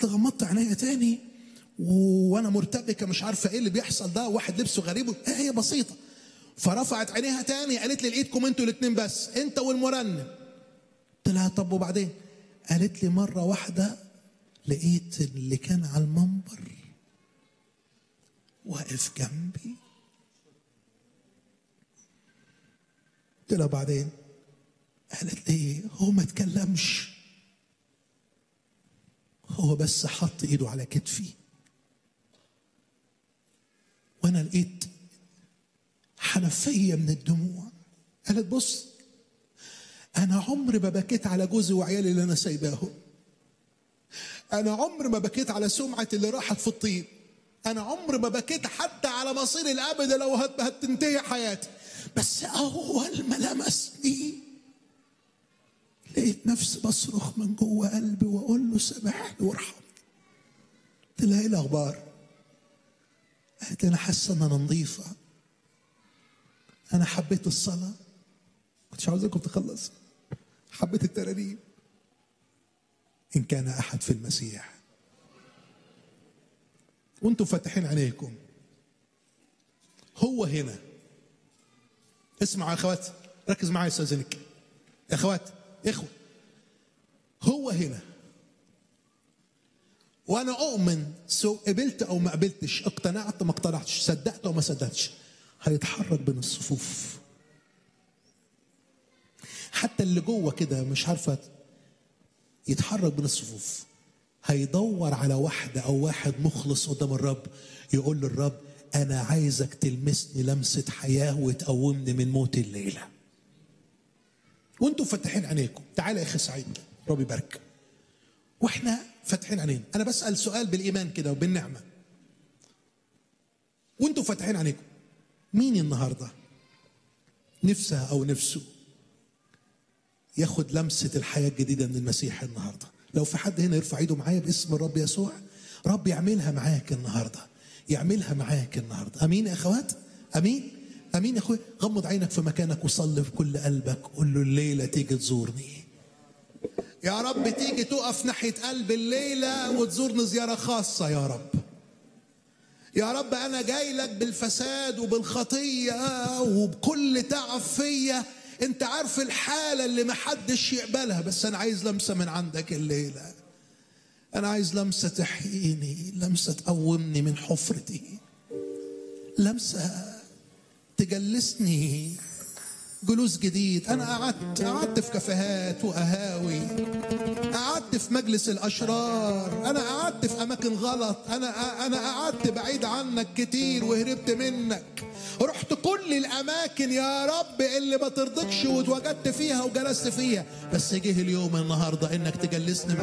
رحت غمضت عينيا تاني وانا مرتبكه مش عارفه ايه اللي بيحصل ده واحد لبسه غريب ايه هي بسيطه فرفعت عينيها تاني قالت لي لقيتكم انتوا الاثنين بس انت والمرنم قلت لها طب وبعدين قالت لي مره واحده لقيت اللي كان على المنبر واقف جنبي قلت لها بعدين قالت لي هو ما اتكلمش هو بس حط ايده على كتفي وانا لقيت حنفيه من الدموع قالت بص انا عمري ما بكيت على جوزي وعيالي اللي انا سايباهم انا عمري ما بكيت على سمعه اللي راحت في الطين انا عمري ما بكيت حتى على مصير الابد لو هت- هتنتهي حياتي بس اول ما لمسني لقيت نفسي بصرخ من جوه قلبي واقول له سامحني وارحمني قلت لها ايه الاخبار قالت لي انا حاسه ان انا نظيفه انا حبيت الصلاه كنتش عاوزاكم تخلص حبيت الترانيم ان كان احد في المسيح وانتم فاتحين عينيكم هو هنا اسمعوا يا اخوات ركز معايا يا استاذ نك يا اخوات اخوه هو هنا وانا اؤمن سو قبلت او ما قبلتش اقتنعت ما اقتنعتش صدقت او ما صدقتش هيتحرك بين الصفوف حتى اللي جوه كده مش عارفه يتحرك بين الصفوف هيدور على واحده او واحد مخلص قدام الرب يقول للرب انا عايزك تلمسني لمسه حياه وتقومني من موت الليله وانتم فاتحين عينيكم تعالى يا اخي سعيد ربي يبارك واحنا فاتحين عينينا انا بسال سؤال بالايمان كده وبالنعمه وانتم فاتحين عينيكم مين النهارده نفسها او نفسه ياخد لمسه الحياه الجديده من المسيح النهارده لو في حد هنا يرفع ايده معايا باسم الرب يسوع رب يعملها معاك النهارده يعملها معاك النهارده امين يا اخوات امين امين يا اخويا غمض عينك في مكانك وصلي بكل قلبك قول له الليله تيجي تزورني يا رب تيجي تقف ناحيه قلب الليله وتزورني زياره خاصه يا رب يا رب انا جاي لك بالفساد وبالخطيه وبكل تعب فيا انت عارف الحاله اللي محدش يقبلها بس انا عايز لمسه من عندك الليله انا عايز لمسه تحييني لمسه تقومني من حفرتي لمسه تجلسني جلوس جديد انا قعدت قعدت في كافيهات وقهاوي قعدت في مجلس الاشرار انا قعدت في اماكن غلط انا انا قعدت بعيد عنك كتير وهربت منك رحت كل الاماكن يا رب اللي ما ترضكش واتوجدت فيها وجلست فيها بس جه اليوم النهارده انك تجلسني